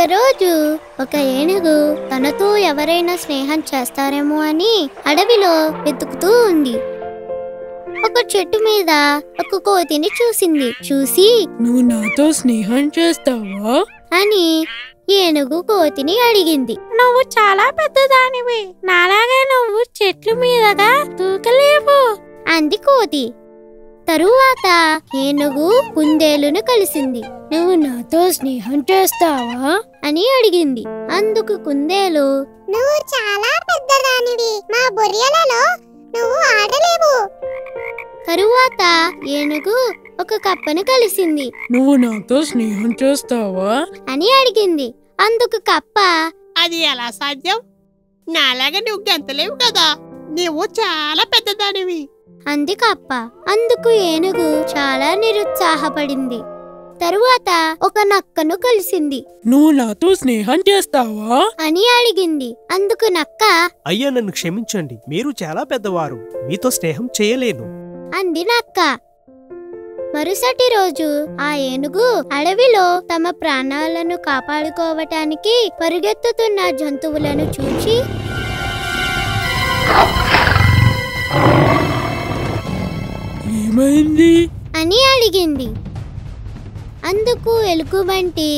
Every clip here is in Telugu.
ఒకరోజు ఒక ఏనుగు తనతో ఎవరైనా స్నేహం చేస్తారేమో అని అడవిలో వెతుకుతూ ఉంది ఒక చెట్టు మీద ఒక కోతిని చూసింది చూసి నువ్వు నాతో స్నేహం చేస్తావా అని ఏనుగు కోతిని అడిగింది నువ్వు చాలా పెద్దదానివి నాలాగే నువ్వు చెట్లు మీదగా దూకలేవు అంది కోతి తరువాత ఏనుగు కుందేలును కలిసింది నువ్వు నాతో స్నేహం చేస్తావా అని అడిగింది అందుకు కుందేలు నువ్వు చాలా పెద్దదానివి మా బొరియలలో నువ్వు ఆడలేవు తరువాత ఏనుగు ఒక కప్పను కలిసింది నువ్వు నాతో స్నేహం చేస్తావా అని అడిగింది అందుకు కప్ప అది ఎలా సాధ్యం నాలాగా నువ్వు గెంతలేవు కదా నువ్వు చాలా పెద్దదానివి అంది కప్ప అందుకు ఏనుగు చాలా నిరుత్సాహపడింది తరువాత ఒక నక్కను కలిసింది నువ్వు నాతో స్నేహం చేస్తావా అని అడిగింది అందుకు నక్క అయ్యా నన్ను క్షమించండి మీరు చాలా పెద్దవారు మీతో స్నేహం చేయలేను అంది నక్క మరుసటి రోజు ఆ ఏనుగు అడవిలో తమ ప్రాణాలను కాపాడుకోవటానికి పరుగెత్తుతున్న జంతువులను చూచి ఏమైంది అని అడిగింది అందుకు ఎలుగుబంటి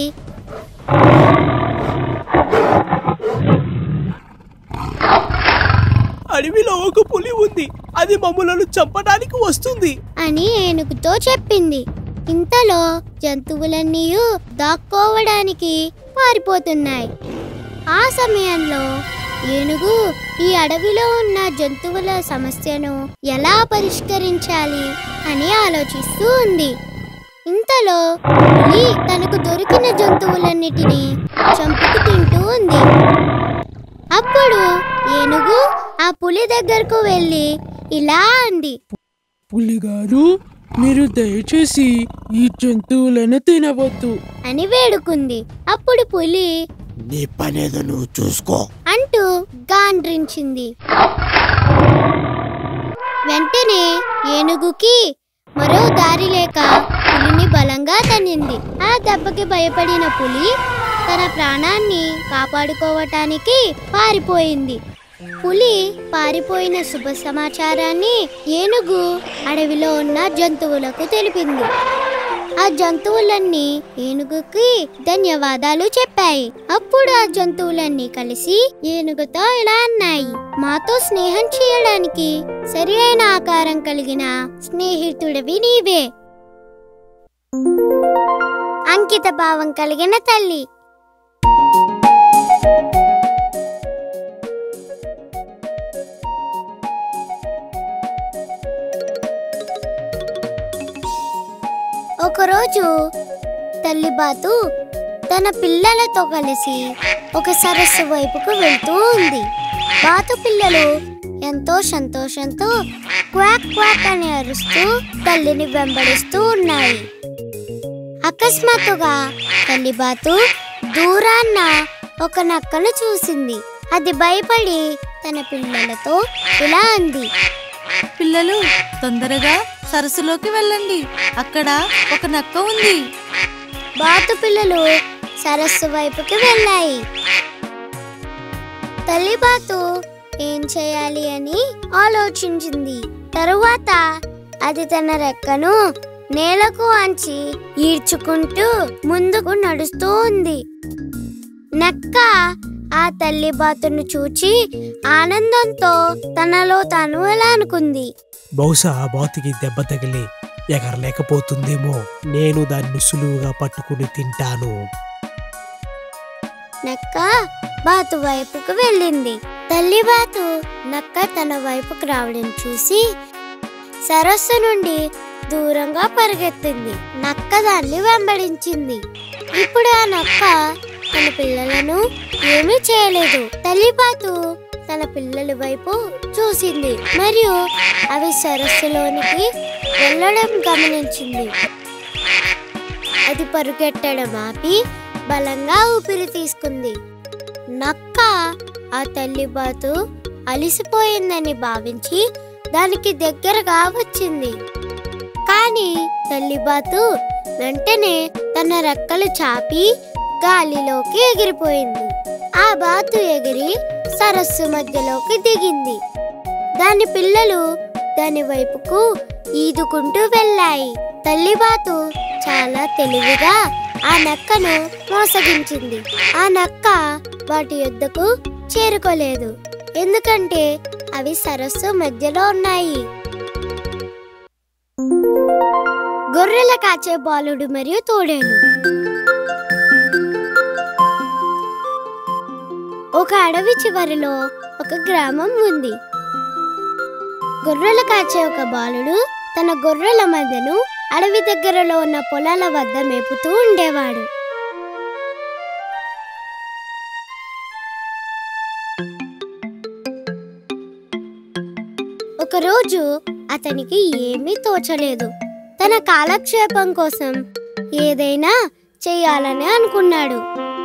అడవిలో ఒక పులి ఉంది అది మమ్ములను చంపడానికి వస్తుంది అని ఏనుగుతో చెప్పింది ఇంతలో జంతువులన్నీ దాక్కోవడానికి పారిపోతున్నాయి ఆ సమయంలో ఏనుగు ఈ అడవిలో ఉన్న జంతువుల సమస్యను ఎలా పరిష్కరించాలి అని ఆలోచిస్తూ ఉంది ఇంతలో పులి తనకు దొరికిన జంతువులన్నిటినీ చంపుకు తింటూ ఉంది అప్పుడు ఏనుగు ఆ పులి దగ్గరకు వెళ్ళి ఇలా అంది పులిగారు మీరు దయచేసి ఈ జంతువులను తినవద్దు అని వేడుకుంది అప్పుడు పులి నీ పనేదో నువ్వు చూసుకో అంటూ గాండ్రించింది వెంటనే ఏనుగుకి మరో దారి లేక పులిని బలంగా తన్నింది ఆ దెబ్బకి భయపడిన పులి తన ప్రాణాన్ని కాపాడుకోవటానికి పారిపోయింది పులి పారిపోయిన శుభ సమాచారాన్ని ఏనుగు అడవిలో ఉన్న జంతువులకు తెలిపింది ఆ జంతువులన్నీ ఏనుగుకి ధన్యవాదాలు చెప్పాయి అప్పుడు ఆ జంతువులన్నీ కలిసి ఏనుగుతో ఇలా అన్నాయి మాతో స్నేహం చేయడానికి సరి అయిన ఆకారం కలిగిన స్నేహితుడివి నీవే అంకిత భావం కలిగిన తల్లి ఒకరోజు తల్లి బాతు తన పిల్లలతో కలిసి ఒక సరస్సు వైపుకు వెళ్తూ ఉంది బాతు పిల్లలు ఎంతో సంతోషంతో క్వాక్ క్వాక్ అని అరుస్తూ తల్లిని వెంబడిస్తూ ఉన్నాయి అకస్మాత్తుగా తల్లి బాతు దూరాన్న ఒక నక్కను చూసింది అది భయపడి తన పిల్లలతో ఇలా అంది పిల్లలు తొందరగా సరస్సులోకి వెళ్ళండి అక్కడ ఒక నక్క ఉంది బాతు పిల్లలు సరస్సు వైపుకి వెళ్ళాయి తల్లి బాతు ఏం చేయాలి అని ఆలోచించింది తరువాత అది తన రెక్కను నేలకు అంచి ఈడ్చుకుంటూ ముందుకు నడుస్తూ ఉంది నక్క ఆ తల్లి బాతును చూచి ఆనందంతో తనలో తాను ఎలా అనుకుంది బహుశా ఆ బాతుకి దెబ్బ తగిలి ఎగరలేకపోతుందేమో నేను దాన్ని సులువుగా పట్టుకుని తింటాను నక్క బాతు వైపుకు వెళ్ళింది తల్లి బాతు నక్క తన వైపుకు రావడం చూసి సరస్సు నుండి దూరంగా పరిగెత్తింది నక్క దాన్ని వెంబడించింది ఇప్పుడు ఆ నక్క తన పిల్లలను ఏమీ చేయలేదు తల్లి బాతు తన పిల్లల వైపు చూసింది మరియు అవి సరస్సులోనికి వెళ్ళడం గమనించింది అది పరుగెట్టడం ఆపి బలంగా ఊపిరి తీసుకుంది నక్క ఆ తల్లి బాతు అలిసిపోయిందని భావించి దానికి దగ్గరగా వచ్చింది కానీ తల్లి బాతు వెంటనే తన రెక్కలు చాపి గాలిలోకి ఎగిరిపోయింది ఆ బాతు ఎగిరి సరస్సు మధ్యలోకి దిగింది దాని పిల్లలు దాని వైపుకు ఈదుకుంటూ వెళ్ళాయి తల్లి బాతు చాలా తెలివిగా ఆ నక్కను మోసగించింది ఆ నక్క వాటి యొద్దకు చేరుకోలేదు ఎందుకంటే అవి సరస్సు మధ్యలో ఉన్నాయి గొర్రెల కాచే బాలుడు మరియు తోడేలు ఒక అడవి చివరిలో ఒక గ్రామం ఉంది గొర్రెలు కాచే ఒక బాలుడు తన గొర్రెల మధ్యను అడవి దగ్గరలో ఉన్న పొలాల వద్ద మేపుతూ ఉండేవాడు ఒకరోజు అతనికి ఏమీ తోచలేదు తన కాలక్షేపం కోసం ఏదైనా చేయాలని అనుకున్నాడు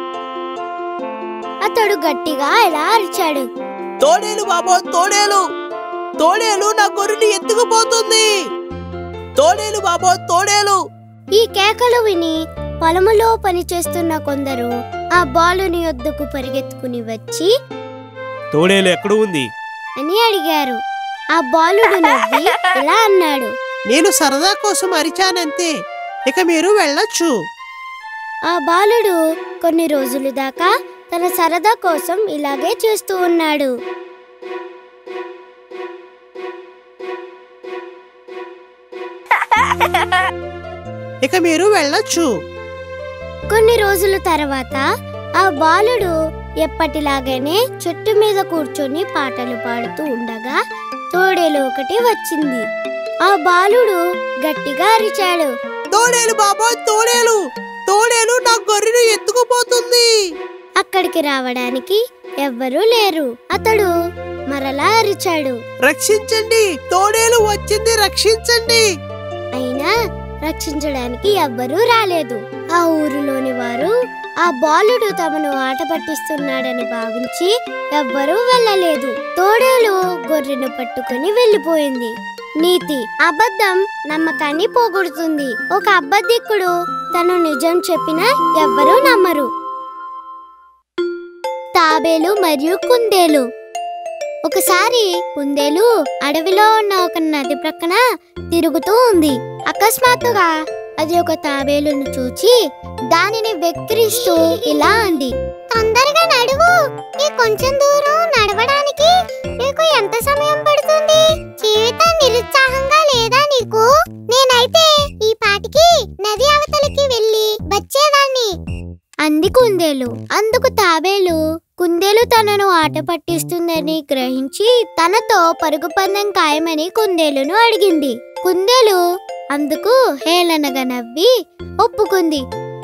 అతడు గట్టిగా ఇలా అరిచాడు తోడేలు బాబో తోడేలు తోడేలు నా గొర్రెని ఎత్తుకుపోతుంది తోడేలు బాబో తోడేలు ఈ కేకలు విని పొలములో పనిచేస్తున్న కొందరు ఆ బాలుని వద్దకు పరిగెత్తుకుని వచ్చి తోడేలు ఎక్కడ ఉంది అని అడిగారు ఆ బాలుడు నవ్వి ఇలా అన్నాడు నేను సరదా కోసం అరిచానంతే ఇక మీరు వెళ్ళొచ్చు ఆ బాలుడు కొన్ని రోజులు దాకా తన సరదా కోసం ఇలాగే చేస్తూ ఉన్నాడు ఇక మీరు వెళ్ళొచ్చు కొన్ని రోజుల తర్వాత ఆ బాలుడు ఎప్పటిలాగానే చెట్టు మీద కూర్చొని పాటలు పాడుతూ ఉండగా తోడేలు ఒకటి వచ్చింది ఆ బాలుడు గట్టిగా అరిచాడు తోడేలు బాబో తోడేలు తోడేలు నా గొర్రెను ఎత్తుకుపోతుంది అక్కడికి రావడానికి ఎవ్వరూ లేరు అతడు మరలా అరిచాడు రక్షించండి తోడేలు వచ్చింది రక్షించండి అయినా రక్షించడానికి ఎవ్వరూ రాలేదు ఆ ఊరిలోని వారు ఆ బాలుడు తమను ఆట పట్టిస్తున్నాడని భావించి ఎవ్వరూ వెళ్ళలేదు తోడేలు గొర్రెను పట్టుకుని వెళ్ళిపోయింది నీతి అబద్ధం నమ్మకాన్ని పోగొడుతుంది ఒక అబద్ధికుడు తను నిజం చెప్పినా ఎవ్వరూ నమ్మరు తాబేలు మరియు కుందేలు ఒకసారి కుందేలు అడవిలో ఉన్న ఒక నది ప్రక్కన తిరుగుతూ ఉంది అకస్మాత్తుగా అది ఒక తాబేలును చూచి దానిని వెక్కిరిస్తూ ఇలా అంది తొందరగా నడువు ఈ కొంచెం దూరం నడవడానికి నీకు ఎంత సమయం పడుతుంది జీవితం నిరుత్సాహంగా లేదా నీకు నేనైతే ఈ పాటికి నది అవతలికి వెళ్ళి వచ్చేదాన్ని అంది కుందేలు అందుకు తాబేలు కుందేలు తనను ఆట పట్టిస్తుందని గ్రహించి తనతో పరుగు పందెం ఖాయమని కుందేలును అడిగింది కుందేలు అందుకు హేళనగా నవ్వి ఒప్పుకుంది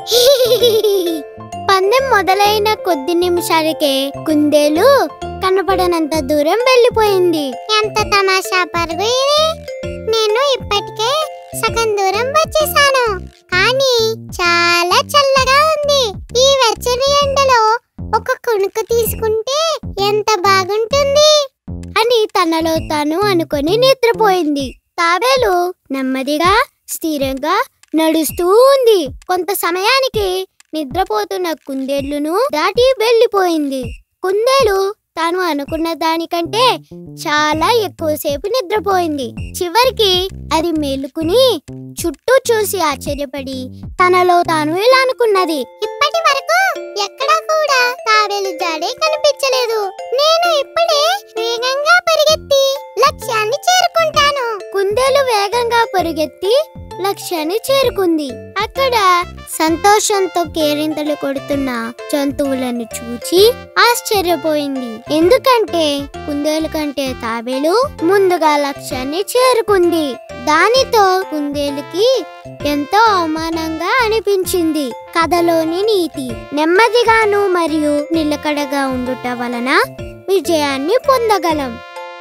పందెం మొదలైన కొద్ది నిమిషాలకే కుందేలు కనపడనంత దూరం వెళ్ళిపోయింది ఎంత తమాషా పరుగు ఇది నేను ఇప్పటికే సగం దూరం వచ్చేసాను కానీ చాలా చల్లగా ఉంది ఈ వెచ్చని ఎండలో ఒక కుణుకు తీసుకుంటే ఎంత బాగుంటుంది అని తనలో తాను అనుకొని నిద్రపోయింది తాబేలు నెమ్మదిగా స్థిరంగా నడుస్తూ ఉంది కొంత సమయానికి నిద్రపోతున్న కుందేళ్లును దాటి వెళ్ళిపోయింది కుందేలు తాను అనుకున్న దానికంటే చాలా ఎక్కువసేపు నిద్రపోయింది చివరికి అది మేలుకుని చుట్టూ చూసి ఆశ్చర్యపడి తనలో తాను ఇలా అనుకున్నది ఇప్పటి వరకు ఎక్కడా కూడా తాబేలు జాడే కనిపించలేదు నేను ఇప్పుడే వేగంగా పరిగెత్తి లక్ష్యాన్ని చేరుకుంటాను కుందేలు వేగంగా పరుగెత్తి లక్ష్యాన్ని చేరుకుంది అక్కడ సంతోషంతో కేరింతలు కొడుతున్న జంతువులను చూచి ఆశ్చర్యపోయింది ఎందుకంటే కుందేలు కంటే తాబేలు ముందుగా లక్ష్యాన్ని చేరుకుంది దానితో కుందేలుకి ఎంతో అవమానంగా అనిపించింది కథలోని నీతి నెమ్మదిగాను మరియు నిలకడగా ఉండుట వలన విజయాన్ని పొందగలం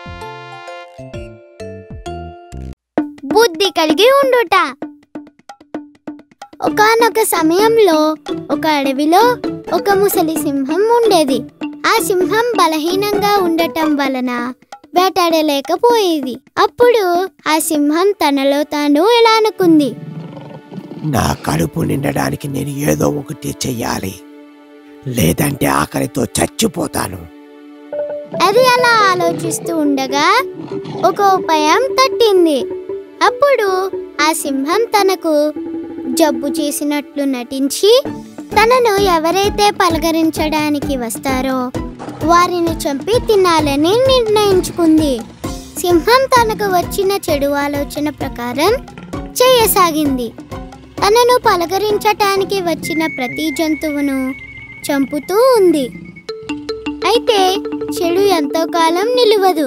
బుద్ధి కలిగి ఉండుట ఒకానొక సమయంలో ఒక అడవిలో ఒక ముసలి సింహం ఉండేది ఆ సింహం బలహీనంగా ఉండటం వలన వేటాడలేకపోయేది అప్పుడు ఆ సింహం తనలో తాను ఇలా అనుకుంది నా కడుపు నిండడానికి నేను ఏదో ఒకటి చెయ్యాలి లేదంటే ఆకలితో చచ్చిపోతాను అది అలా ఆలోచిస్తూ ఉండగా ఒక ఉపాయం తట్టింది అప్పుడు ఆ సింహం తనకు జబ్బు చేసినట్లు నటించి తనను ఎవరైతే పలకరించడానికి వస్తారో వారిని చంపి తినాలని నిర్ణయించుకుంది సింహం తనకు వచ్చిన చెడు ఆలోచన ప్రకారం చేయసాగింది తనను పలకరించటానికి వచ్చిన ప్రతి జంతువును చంపుతూ ఉంది అయితే చెడు ఎంతో కాలం నిలవదు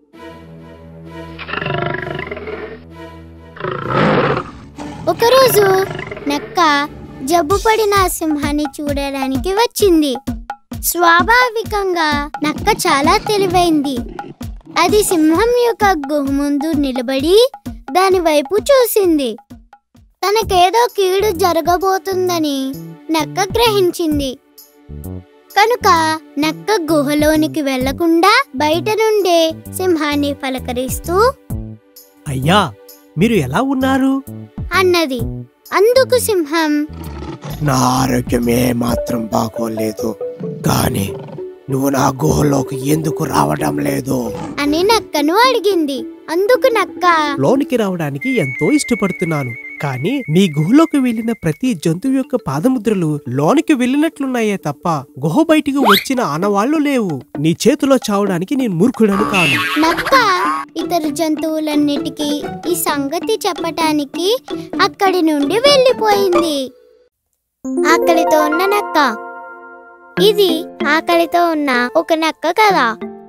ఒకరోజు నక్క జబ్బు పడిన ఆ సింహాన్ని చూడడానికి వచ్చింది స్వాభావికంగా నక్క చాలా తెలివైంది అది సింహం యొక్క గుహ ముందు నిలబడి దాని వైపు చూసింది తనకేదో కీడు జరగబోతుందని నక్క గ్రహించింది కనుక నక్క గుహలోనికి వెళ్లకుండా బయట నుండే సింహాన్ని పలకరిస్తూ అయ్యా మీరు ఎలా ఉన్నారు అన్నది అందుకు సింహం నా ఆరోగ్యమే మాత్రం బాగోలేదు కానీ నువ్వు నా గుహలోకి ఎందుకు రావడం లేదు అని నక్కను అడిగింది అందుకు నక్క లోనికి రావడానికి ఎంతో ఇష్టపడుతున్నాను కానీ మీ గుహలోకి వెళ్ళిన ప్రతి జంతువు యొక్క పాదముద్రలు లోనికి వెళ్ళినట్లున్నాయే తప్ప గుహ బయటికి వచ్చిన ఆనవాళ్లు లేవు నీ చేతిలో చావడానికి నేను మూర్ఖుడను కాను నక్క ఇతర జంతువులన్నిటికీ ఈ సంగతి చెప్పటానికి అక్కడి నుండి వెళ్ళిపోయింది ఆకలితో ఉన్న నక్క ఇది ఆకలితో ఉన్న ఒక నక్క కదా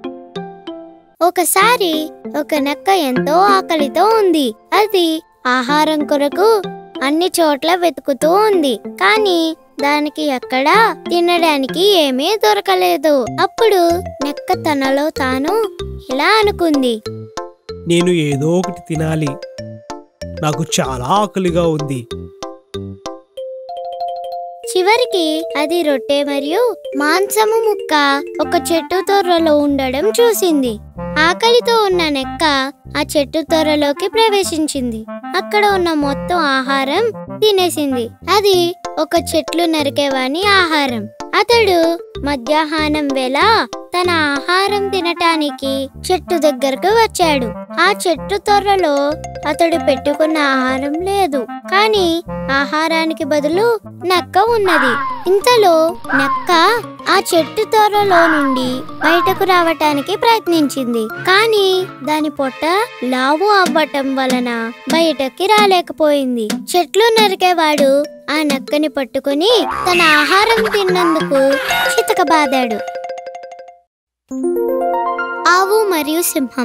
ఒకసారి ఒక నక్క ఎంతో ఆకలితో ఉంది అది ఆహారం కొరకు అన్ని చోట్ల వెతుకుతూ ఉంది కానీ దానికి ఎక్కడా తినడానికి ఏమీ దొరకలేదు అప్పుడు నక్క తనలో తాను ఇలా అనుకుంది నేను ఏదో ఒకటి తినాలి నాకు చాలా ఆకలిగా ఉంది చివరికి అది రొట్టె మరియు మాంసము ముక్క ఒక చెట్టు తొర్రలో ఉండడం చూసింది ఆకలితో ఉన్న నెక్క ఆ చెట్టు తొర్రలోకి ప్రవేశించింది అక్కడ ఉన్న మొత్తం ఆహారం తినేసింది అది ఒక చెట్లు నరికేవాని ఆహారం అతడు మధ్యాహ్నం వేళ తన ఆహారం తినటానికి చెట్టు దగ్గరకు వచ్చాడు ఆ చెట్టు తొర్రలో అతడు పెట్టుకున్న ఆహారం లేదు కానీ ఆహారానికి బదులు నక్క ఉన్నది ఇంతలో నక్క ఆ చెట్టు తొర్రలో నుండి బయటకు రావటానికి ప్రయత్నించింది కానీ దాని పొట్ట లావు అవ్వటం వలన బయటకి రాలేకపోయింది చెట్లు నరికేవాడు ఆ నక్కని పట్టుకొని తన ఆహారం తిన్నందుకు చితకబాదాడు ఆవు మరియు సింహం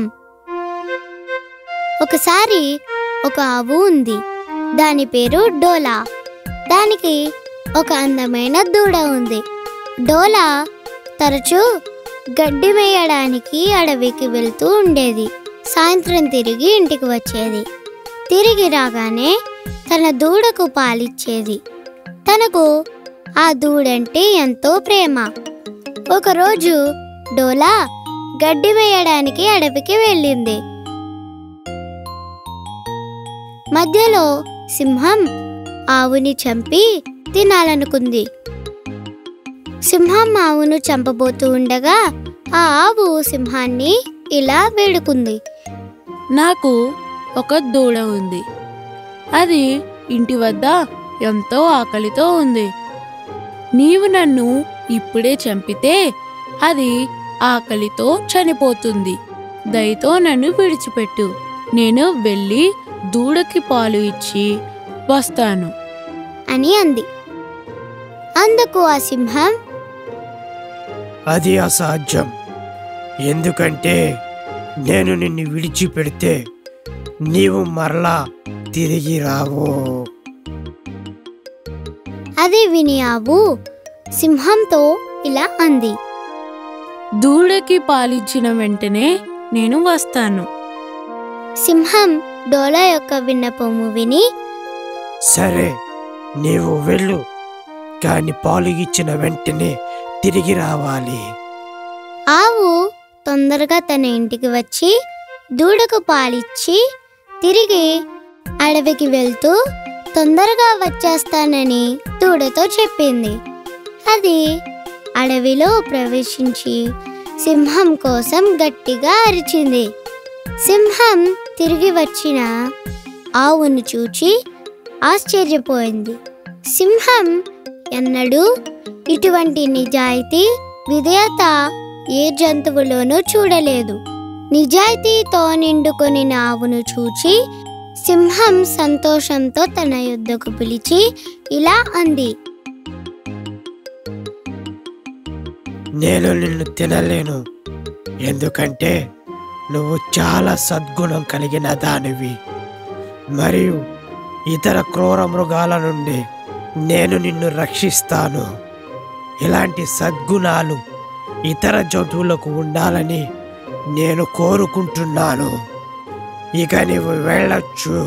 ఒకసారి ఒక ఆవు ఉంది దాని పేరు డోలా దానికి ఒక అందమైన దూడ ఉంది డోలా తరచూ గడ్డి మేయడానికి అడవికి వెళ్తూ ఉండేది సాయంత్రం తిరిగి ఇంటికి వచ్చేది తిరిగి రాగానే తన దూడకు పాలిచ్చేది తనకు ఆ దూడంటే ఎంతో ప్రేమ ఒకరోజు డోలా గడ్డి వేయడానికి అడవికి వెళ్ళింది మధ్యలో సింహం ఆవుని చంపి తినాలనుకుంది సింహం ఆవును చంపబోతూ ఉండగా ఆ ఆవు సింహాన్ని ఇలా వేడుకుంది నాకు ఒక దూడ ఉంది అది ఇంటి వద్ద ఎంతో ఆకలితో ఉంది నీవు నన్ను ఇప్పుడే చంపితే అది ఆకలితో చనిపోతుంది దయతో నన్ను విడిచిపెట్టు నేను వెళ్ళి దూడకి పాలు ఇచ్చి వస్తాను అని అంది అందుకు ఆ సింహం అది అసాధ్యం ఎందుకంటే నేను నిన్ను విడిచిపెడితే నీవు మరలా తిరిగి రావు అది విని ఆవు సింహంతో ఇలా అంది దూడకి పాలిచ్చిన వెంటనే నేను వస్తాను సింహం డోలా యొక్క విన్నపము విని సరే నీవు వెళ్ళు కాని పాలు ఇచ్చిన వెంటనే తిరిగి రావాలి ఆవు తొందరగా తన ఇంటికి వచ్చి దూడకు పాలిచ్చి తిరిగి అడవికి వెళ్తూ తొందరగా వచ్చేస్తానని దూడతో చెప్పింది అది అడవిలో ప్రవేశించి సింహం కోసం గట్టిగా అరిచింది సింహం తిరిగి వచ్చిన ఆవును చూచి ఆశ్చర్యపోయింది సింహం ఎన్నడూ ఇటువంటి నిజాయితీ విధేయత ఏ జంతువులోనూ చూడలేదు నిజాయితీతో నిండుకొని ఆవును చూచి సింహం సంతోషంతో తన యుద్ధకు పిలిచి ఇలా అంది నేను నిన్ను తినలేను ఎందుకంటే నువ్వు చాలా సద్గుణం కలిగిన దానివి మరియు ఇతర క్రూర మృగాల నుండి నేను నిన్ను రక్షిస్తాను ఇలాంటి సద్గుణాలు ఇతర జంతువులకు ఉండాలని నేను కోరుకుంటున్నాను ఇక నీవు వెళ్ళొచ్చు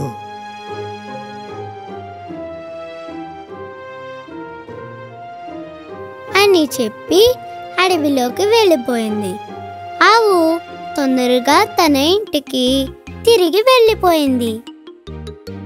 అని చెప్పి అడవిలోకి వెళ్ళిపోయింది ఆవు తొందరగా తన ఇంటికి తిరిగి వెళ్ళిపోయింది